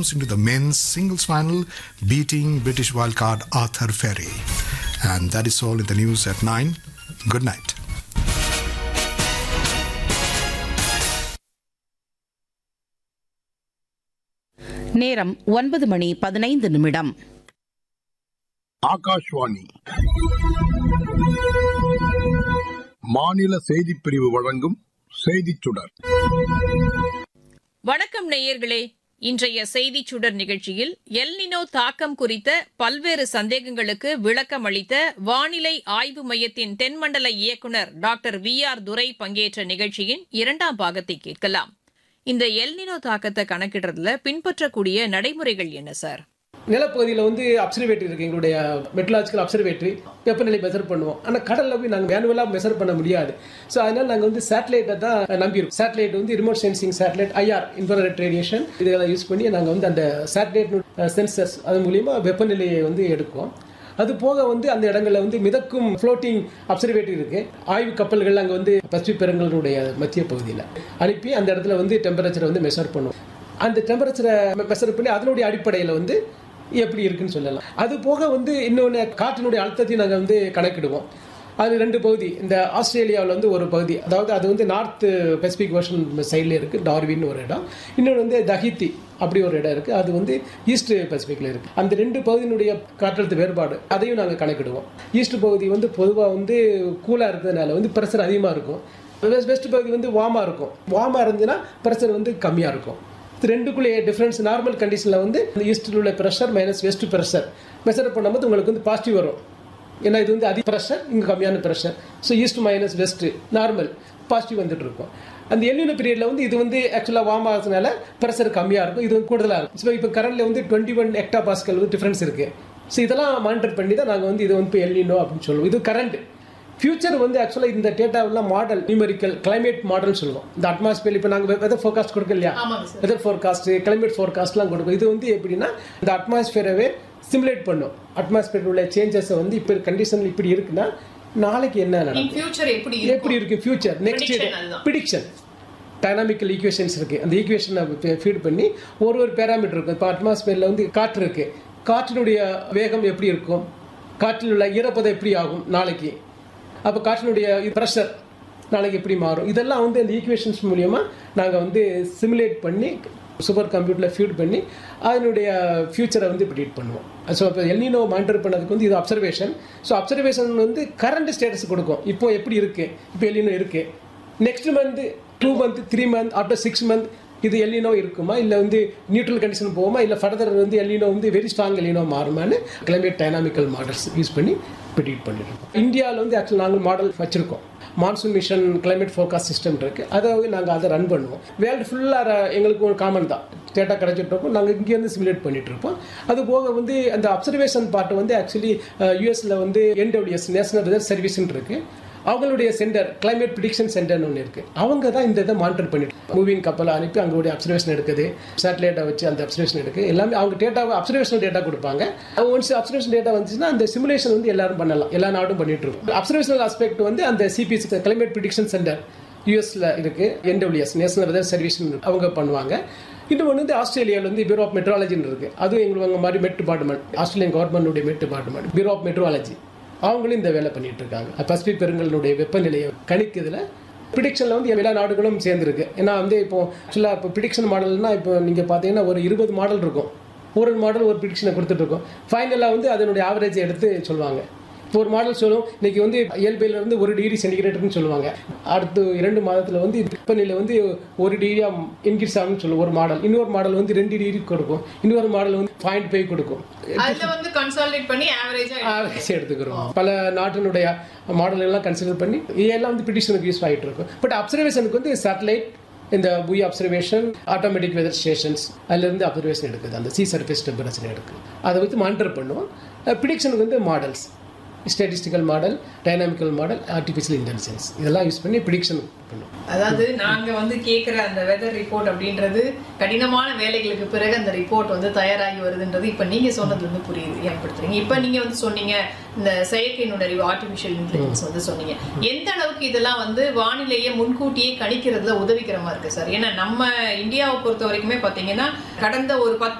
advance into the men's singles final, beating British wildcard Arthur Ferry. And that is all in the news at 9. Good night. நேரம் ஒன்பது மணி பதினைந்து நிமிடம் ஆகாஷ்வாணி மாநில செய்திப் பிரிவு வழங்கும் செய்திச் சுடர் வணக்கம் நேயர்களே இன்றைய செய்திச் சுடர் நிகழ்ச்சியில் எல்னினோ தாக்கம் குறித்த பல்வேறு சந்தேகங்களுக்கு விளக்கம் அளித்த வானிலை ஆய்வு மையத்தின் தென்மண்டல இயக்குநர் டாக்டர் வி ஆர் துரை பங்கேற்ற நிகழ்ச்சியின் இரண்டாம் பாகத்தை கேட்கலாம் இந்த எல்னினோ தாக்கத்தை கணக்கிடுறதுல பின்பற்றக்கூடிய நடைமுறைகள் என்ன சார் நிலப்பகுதியில் வந்து அப்சர்வேட்டரி இருக்குது எங்களுடைய மெட்ரலாஜிக்கல் அப்சர்வேட்டரி வெப்பநிலை மெஷர் பண்ணுவோம் ஆனால் கடலில் போய் நாங்கள் மேனுவலாக மெஷர் பண்ண முடியாது ஸோ அதனால் நாங்கள் வந்து சேட்டலைட்டை தான் நம்பியிருக்கோம் சேட்டலைட் வந்து remote sensing satellite IR infrared radiation இதெல்லாம் யூஸ் பண்ணி நாங்கள் வந்து அந்த சேட்டலைட் சென்சர்ஸ் அது மூலியமா வெப்பநிலையை வந்து எடுக்குவோம் அது போக வந்து அந்த இடங்களில் வந்து மிதக்கும் ஃப்ளோட்டிங் அப்சர்வேட்டரி இருக்கு ஆய்வு கப்பல்கள் அங்கே வந்து பசிபிக் பெருங்கலுடைய மத்திய பகுதியில் அனுப்பி அந்த இடத்துல வந்து டெம்பரேச்சரை வந்து மெஷர் பண்ணுவோம் அந்த டெம்பரேச்சரை மெஷர் பண்ணி அதனுடைய அடிப்படையில் வந்து எப்படி இருக்குன்னு சொல்லலாம் அது போக வந்து இன்னொன்று காற்றினுடைய அழுத்தத்தையும் நாங்கள் வந்து கணக்கிடுவோம் அது ரெண்டு பகுதி இந்த ஆஸ்திரேலியாவில் வந்து ஒரு பகுதி அதாவது அது வந்து நார்த் பெசிபிக் ஓஷன் சைடில் இருக்குது டார்வின் ஒரு இடம் இன்னொன்று வந்து தஹித்தி அப்படி ஒரு இடம் இருக்குது அது வந்து ஈஸ்ட் பசிபிக்கில் இருக்குது அந்த ரெண்டு பகுதியினுடைய காற்றழுத்த வேறுபாடு அதையும் நாங்கள் கணக்கிடுவோம் ஈஸ்ட் பகுதி வந்து பொதுவாக வந்து கூலாக இருக்கிறதுனால வந்து ப்ரெஷர் அதிகமாக இருக்கும் வெஸ்ட் பகுதி வந்து வார்மாக இருக்கும் வார்மாக இருந்துச்சுன்னா ப்ரெஷர் வந்து கம்மியாக இருக்கும் இது ரெண்டுக்குள்ளே டிஃப்ரென்ஸ் நார்மல் கண்டிஷனில் வந்து இந்த ஈஸ்டில் உள்ள pressure minus west pressure measure பண்ணும்போது உங்களுக்கு வந்து பாசிட்டிவ் வரும் ஏன்னா இது வந்து அதிக ப்ரெஷர் இங்கே கம்மியான pressure so east minus west normal positive வந்துட்டு இருக்கும் அந்த எல்லின பீரியடில் வந்து இது வந்து ஆக்சுவலாக வார்ம் ஆகிறதுனால ப்ரெஷர் கம்மியாக இருக்கும் இது வந்து கூடுதலாக இருக்கும் ஸோ இப்போ கரண்ட்ல வந்து டுவெண்ட்டி ஒன் எக்டா பாஸ்கல் வந்து டிஃப்ரென்ஸ் இருக்குது ஸோ இதெல்லாம் மானிட்டர் பண்ணி தான் நாங்கள் வந்து இது வந்து இப்போ எல்லினோ அப்படின்னு சொல்லுவோம் இது கரண்ட் ஃபியூச்சர் வந்து ஆக்சுவலாக இந்த டேட்டாவெல்லாம் மாடல் நியூமெரிக்கல் கிளைமேட் மாடல் சொல்லுவோம் இந்த அட்மாஸ்பியர் இப்போ நாங்கள் வெதர் ஃபோர்காஸ்ட் கொடுக்க இல்லையா வெதர் ஃபோர்காஸ்ட் கிளைமேட் ஃபோர்காஸ்ட்லாம் கொடுக்கும் இது வந்து எப்படின்னா இந்த அட்மாஸ்பியரவே சிமுலேட் பண்ணும் அட்மாஸ்பியர் உள்ள சேஞ்சஸை வந்து இப்போ கண்டிஷன் இப்படி இருக்குன்னா நாளைக்கு என்ன நடக்கும் ஃபியூச்சர் எப்படி எப்படி இருக்கு ஃபியூச்சர் நெக்ஸ்ட் Prediction அதுதான். ப்ரிடிக்ஷன் டைனாமிக்கல் ஈக்குவேஷன்ஸ் இருக்கு அந்த ஈக்குவேஷனை ஃபீட் பண்ணி ஒரு ஒரு பேராமீட்டர் இருக்கும் இப்போ அட்மாஸ்பியரில் வந்து காற்று இருக்கு காற்றினுடைய வேகம் எப்படி இருக்கும் காற்றில் உள்ள ஈரப்பதம் எப்படி ஆகும் நாளைக்கு அப்போ காற்றினுடைய ப்ரெஷர் நாளைக்கு எப்படி மாறும் இதெல்லாம் வந்து அந்த ஈக்குவேஷன்ஸ் மூலியமா நாங்கள் வந்து சிமுலேட் பண்ணி சூப்பர் கம்ப்யூட்டரில் ஃபீட் பண்ணி அதனுடைய ஃபியூச்சரை வந்து ப்ரிடிக்ட் பண்ணுவோம் ஸோ இப்போ எல்னினோ மானிட்டர் பண்ணதுக்கு வந்து இது அப்சர்வேஷன் ஸோ அப்சர்வேஷன் வந்து கரண்ட் ஸ்டேட்டஸ் கொடுக்கும் இப்போ எப்படி இருக்கு இப்போ எல்னினோ இருக்கு next month two month three month after six month இது எல்லினோ இருக்குமா இல்லை வந்து நியூட்ரல் கண்டிஷன் போகுமா இல்லை ஃபர்தர் வந்து எல்லினோ வந்து வெரி ஸ்ட்ராங் எல்லினோ மாறுமான்னு கிளைமேட் டைனாமிக்கல் மாடல்ஸ் யூஸ் பண்ணி ப்ரிடிக்ட் பண்ணிட்டு இருக்கோம் இந்தியாவில் வந்து ஆக்சுவல் நாங்கள் மாடல் வச்சிருக்கோம் monsoon mission climate forecast system இருக்கு அதை வந்து நாங்கள் அதை ரன் பண்ணுவோம் வேர்ல்டு ஃபுல்லாக எங்களுக்கு ஒரு காமன் தான் டேட்டா கிடைச்சிட்டு இருக்கோம் நாங்கள் இங்கேருந்து சிமுலேட் பண்ணிட்டு இருப்போம் அது போக வந்து அந்த அப்சர்வேஷன் பார்ட் வந்து ஆக்சுவலி யூஎஸ்ல வந்து என்டபிள்யூஎஸ் நேஷனல் ரிசர்ச் சர்வீஸ்னு இருக்கு அவங்களுடைய சென்டர் கிளைமேட் ப்ரிடிக்ஷன் சென்டர்னு ஒன்று இருக்கு அவங்க தான் இந்த இதை மானிட்டர் பண்ணிட்டு மூவிங் கப்பலை அனுப்பி அவங்களுடைய அப்சர்வேஷன் எடுக்குது சேட்டலைட்டை வச்சு அந்த அப்சர்வேஷன் எடுக்கு எல்லாமே அவங்க டேட்டாவை அப்சர்வேஷன் டேட்டா கொடுப்பாங்க ஒன்ஸ் அப்சர்வேஷன் டேட்டா வந்துச்சுன்னா அந்த சிமுலேஷன் வந்து எல்லாரும் பண்ணலாம் எல்லா நாடும் பண்ணிட்டு இருக்கும் அப்சர்வேஷனல் ஆஸ்பெக்ட் வந்து அந்த சிபிஎஸ் கிளைமேட் ப்ரிடிக்ஷன் சென்டர் யூஎஸ்ல இருக்கு என்டபிள்யூஎஸ் நேஷனல் வெதர் சர்வீஸ் அவங்க பண்ணுவாங்க இன்னும் ஒன்று வந்து ஆஸ்திரேலியாவில் வந்து பியூரோ ஆஃப் மெட்ராலஜின்னு இருக்கு அதுவும் எங்களுக்கு மாதிரி மெட் டிபார்ட்மெண்ட் ஆஸ்திரேலியன் கவர்மெண்டுடைய மெட் டிபார்ட்மெண்ட் பியூரோ ஆஃப் மெட்ராலஜி அவங்களும் இந்த வேலை பண்ணிட்டு இருக்காங்க பசிபிக் பெருங்கலுடைய வெப்பநிலையை கணிக்கிறதுல ப்ரிடிக்ஷனில் வந்து எல்லா நாடுகளும் சேர்ந்துருக்கு ஏன்னா வந்து இப்போ ஆக்சுவலாக இப்போ ப்ரிடிக்ஷன் மாடல்னா இப்போ நீங்கள் பார்த்தீங்கன்னா ஒரு இருபது மாடல் இருக்கும் ஒரு மாடல் ஒரு ப்ரிடிக்ஷனை கொடுத்துட்டு இருக்கோம் ஃபைனலாக வந்து அதனுடைய ஆவரேஜ் எடுத்து சொல்லுவாங்க இப்போ ஒரு மாடல் சொல்லும் இன்னைக்கு வந்து இயல்பையில இருந்து ஒரு டிகிரி சென்டிகிரேட்னு சொல்லுவாங்க அடுத்து இரண்டு மாதத்துல வந்து வெப்பநிலை வந்து ஒரு டிகிரியா இன்க்ரீஸ் ஆகும்னு சொல்லுவோம் ஒரு மாடல் இன்னொரு மாடல் வந்து ரெண்டு டிகிரி கொடுக்கும் இன்னொரு மாடல் வந்து பாயிண்ட் ஃபைவ் கொடுக்கும் அதுல வந்து கன்சாலிடேட் பண்ணி ஆவரேஜா ஆவரேஜ் எடுத்துக்கிறோம் பல நாட்டினுடைய மாடல் எல்லாம் கன்சிடர் பண்ணி இதெல்லாம் வந்து ப்ரிடிஷனுக்கு யூஸ் ஆகிட்டு இருக்கும் பட் அப்சர்வேஷனுக்கு வந்து சேட்டலைட் இந்த buoy observation automatic weather stations அதுலேருந்து அப்சர்வேஷன் எடுக்குது அந்த சி சர்ஃபேஸ் டெம்பரேச்சர் எடுக்குது அதை வந்து மானிட்டர் பண்ணுவோம் ப்ரிடிக்ஷனுக்கு வந்து models statistical model dynamical model artificial intelligence இதெல்லாம் யூஸ் பண்ணி ப்ரிடிக்ஷன் பண்ணுவோம் அதாவது நாங்க வந்து கேக்குற அந்த வெதர் ரிப்போர்ட் அப்படின்றது கடினமான வேலைகளுக்கு பிறகு அந்த ரிப்போர்ட் வந்து தயாராகி வருதுன்றது இப்ப நீங்க சொன்னதுல இருந்து புரியுது ஏற்படுத்துறீங்க இப்ப நீங்க வந்து சொன்னீங்க இந்த செயற்கை நுண்ணறிவு ஆர்டிபிஷியல் இன்டெலிஜென்ஸ் வந்து சொன்னீங்க எந்த அளவுக்கு இதெல்லாம் வந்து வானிலையை முன்கூட்டியே கணிக்கிறதுல உதவிகரமா இருக்கு சார் ஏன்னா நம்ம இந்தியாவை பொறுத்த வரைக்குமே பாத்தீங்கன்னா கடந்த ஒரு பத்து